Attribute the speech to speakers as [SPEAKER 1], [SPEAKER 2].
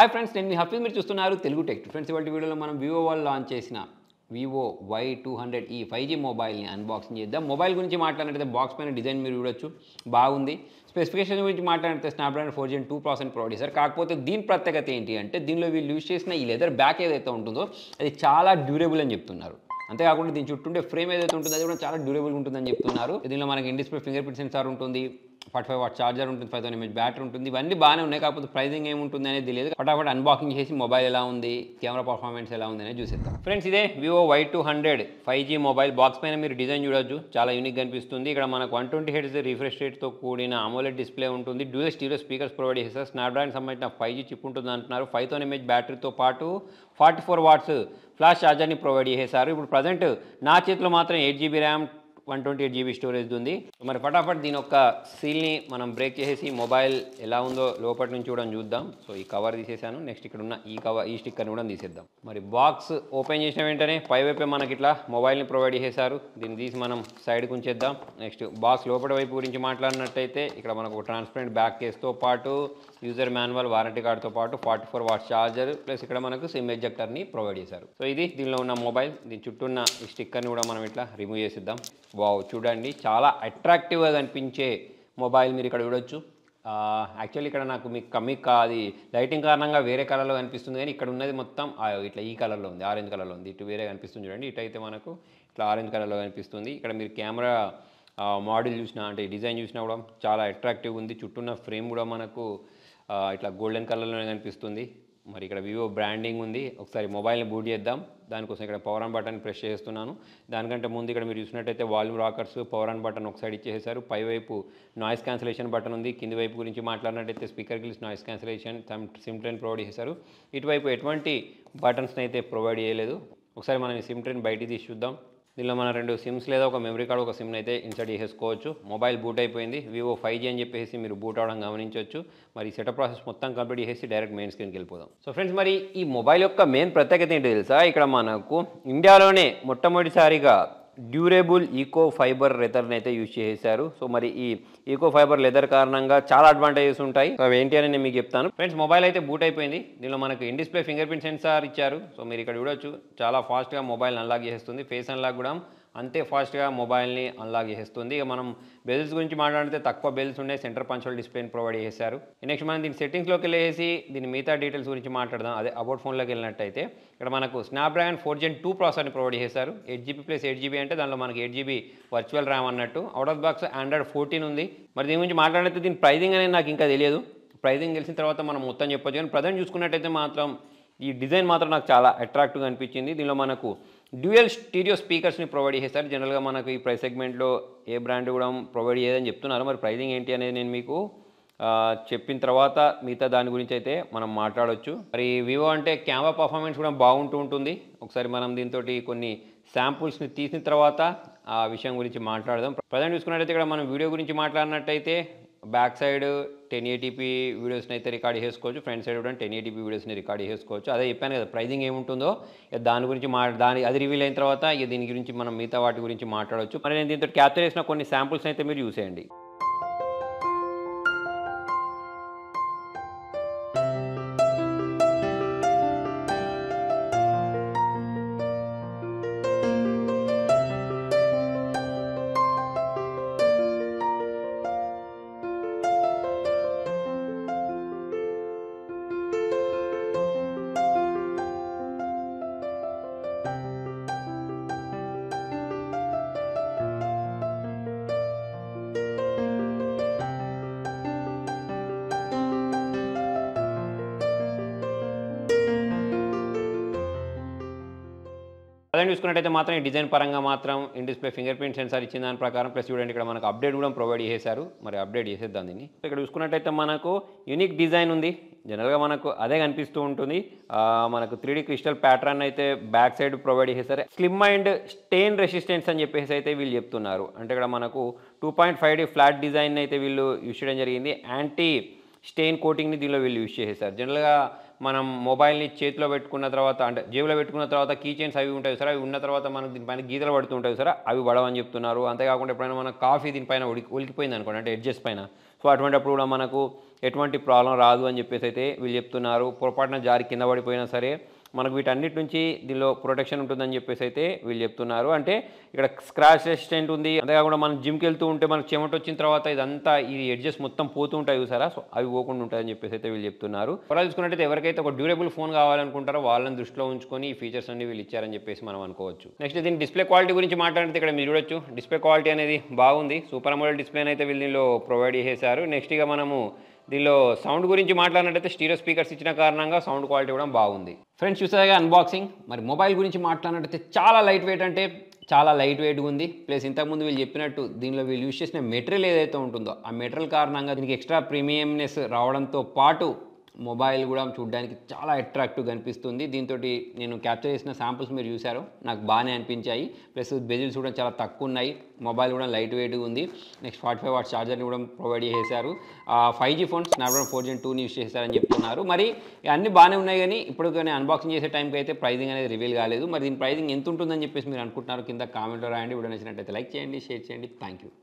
[SPEAKER 1] hi friends నేను మీ హఫీజ్ మీరు చూస్తున్నారు తెలుగు టెక్ ఫ్రెండ్స్ ఇవాళ వీడియోలో మనం వివో వాళ్ళు లాంచ్ చేసిన Vivo Y two hundred e five G మొబైల్ని అన్బాక్సింగ్ చేద్దాం మొబైల్ గురించి మాట్లాడితే బాక్స్ పైన డిజైన్ మీరు చూడొచ్చు బాగుంది స్పెసిఫికేషన్ గురించి మాట్లాడితే Snapdragon four gen two percent provide చేశారు కాకపోతే దీని ప్రత్యేకత ఏంటి అంటే దీనిలో వీళ్ళు యూజ్ చేసిన ఈ లెదర్ బ్యాక్ ఏదైతే ఉంటుందో అది చాలా డ్యూరబుల్ అని చెప్తున్నారు అంతేకాకుండా దీని చుట్టూ ఉండే ఫ్రేమ్ ఏదైతే ఉంటుందో అది కూడా చాలా డ్యూరబుల్ ఉంటుందని చెప్తున్నారు దీనిలో మనకి in display fingerprint sensor ఉంటుంది ఫార్టీ ఫైవ్ వాట్ చార్జర్ ఉంటుంది ఫైవ్ థౌసండ్ ఎంహెచ్ బ్యాటరీ ఉంటుంది ఇవన్నీ బాగానే ఉన్నాయి కాకపోతే ప్రైజింగ్ ఏముంటుంది అనేది తెలియదు ఫటాఫట్ అన్బాక్సింగ్ చేసి మొబైల్ ఎలా ఉంది కెమెరా పర్ఫార్మెన్స్ ఎలా ఉంది అనేది చూసేద్దాం ఫ్రెండ్స్ ఇదే Vivo Y two hundred five G mobile box పైన మీరు డిజైన్ చూడొచ్చు చాలా యూనిక్ కనిపిస్తుంది ఇక్కడ మనకు వన్ ట్వంటీ హెడ్స్ రిఫ్రెష్ రేట్తో కూడిన అమోలెడ్ డిస్ప్లే ఉంటుంది డ్యూయల్ స్టీరియో స్పీకర్స్ ప్రొవైడ్ చేస్తారు స్నాప్డ్రాగన్ సంబంధించిన ఫైవ్ జీ చిప్ ఉంటుంది అంటున్నారు ఫైవ్ థౌసండ్ ఎంహెచ్ బ్యాటరీతో పాటు ఫార్టీ ఫోర్ వాట్స్ ఫ్లాష్ ఛార్జర్ని ప్రొవైడ్ చేశారు ఇప్పుడు ప్రజెంట్ నా చేతిలో మాత్రం eight GB RAM one twenty eight GB storage ఉంది మరి ఫటాఫట్ దీని యొక్క సీల్ని మనం బ్రేక్ చేసేసి మొబైల్ ఎలా ఉందో లోపటి నుంచి కూడా చూద్దాం సో ఈ కవర్ తీసేసాను నెక్స్ట్ ఇక్కడ ఉన్న ఈ కవర్ ఈ స్టిక్కర్ని కూడా తీసేద్దాం మరి బాక్స్ ఓపెన్ చేసిన వెంటనే పై వైపే మనకి ఇట్లా మొబైల్ని ప్రొవైడ్ చేశారు దీన్ని తీసి మనం సైడ్కి ఉంచేద్దాం నెక్స్ట్ బాక్స్ లోపల వైపు గురించి మాట్లాడినట్టయితే ఇక్కడ మనకు ఒక ట్రాన్స్పరెంట్ బ్యాక్ కేస్తో పాటు యూజర్ మాన్యువల్ వారంటీ కార్డ్తో పాటు forty four watt charger plus ఇక్కడ మనకు సిమ్ ఎజెక్టర్ని ప్రొవైడ్ చేశారు సో ఇది దీనిలో ఉన్న మొబైల్ దీని చుట్టూ ఉన్న ఈ స్టిక్కర్ని కూడా మనం ఇట్లా రిమూవ్ చేసిద్దాం వావ్ చూడండి చాలా అట్రాక్టివ్గా కనిపించే మొబైల్ మీరు ఇక్కడ చూడొచ్చు యాక్చువల్లీ ఇక్కడ నాకు మీకు మీకు అది లైటింగ్ కారణంగా వేరే కలర్లో కనిపిస్తుంది కానీ ఇక్కడ ఉన్నది మొత్తం ఆ, ఇట్లా ఈ కలర్లో ఉంది ఆరెంజ్ కలర్లో ఉంది ఇటు వేరే కనిపిస్తుంది చూడండి ఇటు అయితే మనకు ఇట్లా ఆరెంజ్ కలర్లో కనిపిస్తుంది ఇక్కడ మీరు కెమెరా మోడల్ చూసినా అంటే డిజైన్ చూసినా కూడా చాలా అట్రాక్టివ్ ఉంది చుట్టూన్న ఫ్రేమ్ కూడా మనకు ఆ, ఇట్లా గోల్డెన్ కలర్లోనే కనిపిస్తుంది మరి ఇక్కడ వివో బ్రాండింగ్ ఉంది ఒకసారి మొబైల్ని బూట్ చేద్దాం దానికోసం ఇక్కడ పవర్ ఆన్ బటన్ ప్రెస్ చేస్తున్నాను దానికంటే ముందు ఇక్కడ మీరు చూసినట్టయితే volume rockers power on button ఒక సైడ్ ఇచ్చేసారు పై వైపు నాయిస్ క్యాన్సిలేషన్ బటన్ ఉంది కింది వైపు గురించి మాట్లాడినట్టయితే speaker grills noise cancellation SIM tray provide చేశారు ఇటువైపు ఎటువంటి బటన్స్ని అయితే ప్రొవైడ్ చేయలేదు ఒకసారి మనం ఈ సిమ్ ట్రైన్ బయటికి తీసి చూద్దాం దీనిలో మన రెండు సిమ్స్ లేదా ఒక మెమరీ కార్డ్ ఒక సిమ్ని అయితే ఇన్సర్ట్ చేసేసుకోవచ్చు మొబైల్ బూట్ అయిపోయింది వివో ఫైవ్ జీ అని చెప్పేసి మీరు బూట్ అవడం గమనించవచ్చు మరి సెటప్ ప్రాసెస్ మొత్తం కంప్లీట్ చేసి డైరెక్ట్ మెయిన్ స్క్రీన్కి వెళ్ళిపోదాం సో ఫ్రెండ్స్ మరి ఈ మొబైల్ యొక్క మెయిన్ ప్రత్యేకత ఏంటో తెలుసా ఇక్కడ మనకు ఇండియాలోనే మొట్టమొదటిసారిగా డ్యూరేబుల్ ఈకో ఫైబర్ లెదర్ని అయితే యూజ్ చేశారు సో మరి ఈ ఈకో ఫైబర్ లెదర్ కారణంగా చాలా అడ్వాంటేజెస్ ఉంటాయి సో అవి ఏంటి అని నేను మీకు చెప్తాను ఫ్రెండ్స్ మొబైల్ అయితే బూట్ అయిపోయింది దీనిలో మనకు in display fingerprint sensor ఇచ్చారు సో మీరు ఇక్కడ చూడొచ్చు చాలా ఫాస్ట్గా మొబైల్ అన్లాక్ చేస్తుంది ఫేస్ అన్లాక్ కూడా అంతే ఫాస్ట్గా మొబైల్ని అన్లాక్ చేసేస్తుంది ఇక మనం బెల్స్ గురించి మాట్లాడితే తక్కువ బెల్స్ ఉన్నాయి సెంటర్ పంచువల్ డిస్ప్లేని ప్రొవైడ్ చేశారు నెక్స్ట్ మనం దీని సెట్టింగ్స్లోకి వెళ్ళేసి దీని మిగతా డీటెయిల్స్ గురించి మాట్లాడదాం అదే అబౌట్ ఫోన్లోకి వెళ్ళినట్టయితే ఇక్కడ మనకు స్నాప్డ్రాగన్ ఫోర్ జెన్ టూ ప్రాసెసర్ని ప్రొవైడ్ చేశారు eight GB plus eight GB అంటే దానిలో మనకి ఎయిట్ జీబీ వర్చువల్ ర్యామ్ అన్నట్టు out of box Android fourteen ఉంది మరి దీని గురించి మాట్లాడితే దీని ప్రైజింగ్ అనేది నాకు ఇంకా తెలియదు ప్రైజింగ్ తెలిసిన తర్వాత మనం మొత్తం చెప్పొచ్చు కానీ ప్రజెంట్ చూసుకున్నట్టయితే మాత్రం ఈ డిజైన్ మాత్రం నాకు చాలా అట్రాక్టివ్గా అనిపించింది దీనిలో మనకు డ్యూయల్ స్టీరియో స్పీకర్స్ని ప్రొవైడ్ చేస్తారు జనరల్గా మనకు ఈ ప్రైస్ సెగ్మెంట్లో ఏ బ్రాండ్ కూడా ప్రొవైడ్ చేయదని చెప్తున్నారు మరి ప్రైజింగ్ ఏంటి అనేది నేను మీకు ఆ, చెప్పిన తర్వాత మిగతా దాని గురించి అయితే మనం మాట్లాడొచ్చు మరి వివో అంటే కెమెరా పర్ఫార్మెన్స్ కూడా బాగుంటూ ఉంటుంది ఒకసారి మనం దీంతో కొన్ని శాంపుల్స్ని తీసిన తర్వాత ఆ విషయం గురించి మాట్లాడదాం ప్రజెంట్ చూసుకున్నట్టయితే ఇక్కడ మనం వీడియో గురించి మాట్లాడినట్టయితే బ్యాక్ సైడ్ టెన్ ఏటీపీ వీడియోస్ని అయితే రికార్డ్ చేసుకోవచ్చు ఫ్రంట్ సైడ్ కూడా టెన్ ఏటీపీ వీడియోస్ని రికార్డ్ చేసుకోవచ్చు అదే చెప్పాను కదా ప్రైజింగ్ ఏముంటుందో ఇక దాని గురించి మా దాని అది రివీల్ అయిన తర్వాత ఇక దీని గురించి మనం మిగతా వాటి గురించి మాట్లాడవచ్చు మరి నేను దీంతో క్యాప్చర్ చేసిన కొన్ని శాంపుల్స్ అయితే మీరు చూసేయండి ప్రజెంట్ చూసుకున్నట్టయితే మాత్రం ఈ డిజైన్ పరంగా మాత్రం in display fingerprint sensor ఇచ్చిన దాని ప్రకారం ప్లస్ చూడండి ఇక్కడ మనకు అప్డేట్ కూడా ప్రొవైడ్ చేశారు మరి అప్డేట్ చేసేద్దాం దీన్ని ఇక్కడ చూసుకున్నట్టయితే మనకు యూనిక్ డిజైన్ ఉంది జనరల్గా మనకు అదే కనిపిస్తూ ఉంటుంది ఆ, మనకు త్రీ డీ క్రిస్టల్ ప్యాటర్న్ అయితే బ్యాక్ సైడ్ ప్రొవైడ్ చేశారు స్లిమ్ అండ్ స్టెయిన్ రెసిస్టెన్స్ అని చెప్పేసి అయితే వీళ్ళు చెప్తున్నారు అంటే ఇక్కడ మనకు two point five D flat design అయితే వీళ్ళు యూజ్ చేయడం జరిగింది యాంటీ స్టెయిన్ కోటింగ్ని దీనిలో వీళ్ళు యూజ్ చేసేసారు జనరల్గా మనం మొబైల్ని చేతిలో పెట్టుకున్న తర్వాత అంటే జేబులో పెట్టుకున్న తర్వాత కీ చైన్స్ అవి ఉంటాయి సార్ అవి ఉన్న తర్వాత మనకు దీనిపైన గీతలు పడుతుంటాయి సార్ అవి పడవని చెప్తున్నారు అంతేకాకుండా ఎప్పుడైనా మన కాఫీ దీనిపైన ఉడికి ఉలికిపోయింది అనుకోండి అంటే ఎడ్జెస్ పైన సో అటువంటిప్పుడు కూడా మనకు ఎటువంటి ప్రాబ్లం రాదు అని చెప్పేసి అయితే వీళ్ళు చెప్తున్నారు పొరపాటున జారి కింద పడిపోయినా సరే మనకు వీటన్నిటి నుంచి దీనిలో ప్రొటెక్షన్ ఉంటుందని చెప్పేసి అయితే వీళ్ళు చెప్తున్నారు అంటే ఇక్కడ స్క్రాచ్ రెసిస్టెంట్ ఉంది అంతేకాకుండా మనం జిమ్కి వెళ్తూ ఉంటే మనకు చెమట వచ్చిన తర్వాత ఇదంతా ఈ ఎడ్జెస్ మొత్తం పోతూ ఉంటాయి చూసారా సో అవి పోకుండా ఉంటాయని చెప్పేసి అయితే వీళ్ళు చెప్తున్నారు పొరా చూసుకున్నట్టయితే ఎవరికైతే ఒక డ్యూరబుల్ ఫోన్ కావాలనుకుంటారో వాళ్ళని దృష్టిలో ఉంచుకొని ఈ ఫీచర్స్ అన్ని వీళ్ళు ఇచ్చారని చెప్పేసి మనం అనుకోవచ్చు నెక్స్ట్ దీని డిస్ప్లే క్వాలిటీ గురించి మాట్లాడితే ఇక్కడ మీరు చూడొచ్చు డిస్ప్లే క్వాలిటీ అనేది బాగుంది సూపర్ అమోల్ డిస్ప్లే అయితే వీళ్ళు దీనిలో ప్రొవైడ్ చేశారు నెక్స్ట్ ఇక మనము దీనిలో సౌండ్ గురించి మాట్లాడినట్టయితే స్టీరియో స్పీకర్స్ ఇచ్చిన కారణంగా సౌండ్ క్వాలిటీ కూడా బాగుంది ఫ్రెండ్స్ చూసారుగా అన్బాక్సింగ్ మరి మొబైల్ గురించి మాట్లాడినట్టయితే చాలా లైట్ వెయిట్ అంటే చాలా లైట్ వెయిట్గా ఉంది ప్లస్ ఇంతకుముందు వీళ్ళు చెప్పినట్టు దీనిలో వీళ్ళు యూజ్ చేసిన మెటీరియల్ ఏదైతే ఉంటుందో ఆ మెటీరియల్ కారణంగా దీనికి ఎక్స్ట్రా ప్రీమియంనెస్ రావడంతో పాటు మొబైల్ కూడా చూడడానికి చాలా అట్రాక్టివ్ కనిపిస్తుంది దీంతో నేను క్యాప్చర్ చేసిన శాంపుల్స్ మీరు చూశారు నాకు బాగానే అనిపించాయి ప్లస్ బెజిల్స్ కూడా చాలా తక్కువ ఉన్నాయి మొబైల్ కూడా లైట్ వెయిట్గా ఉంది నెక్స్ట్ ఫార్టీ ఫైవ్ వాట్స్ ఛార్జర్ని కూడా ప్రొవైడ్ చేశారు five G phone Snapdragon four gen టూని యూస్ చేశారని చెప్తున్నారు మరి అన్నీ బాగానే ఉన్నాయి కానీ ఇప్పుడు కానీ అన్బాక్సింగ్ చేసే టైంకి అయితే ప్రైజింగ్ అనేది రివీల్ కాలేదు మరి దీని ప్రైజింగ్ ఎంత ఉంటుందని చెప్పేసి మీరు అనుకుంటున్నారు కింద కామెంట్లో రాయండి వీడియో నచ్చినట్టయితే లైక్ చేయండి షేర్ చేయండి థ్యాంక్ యూ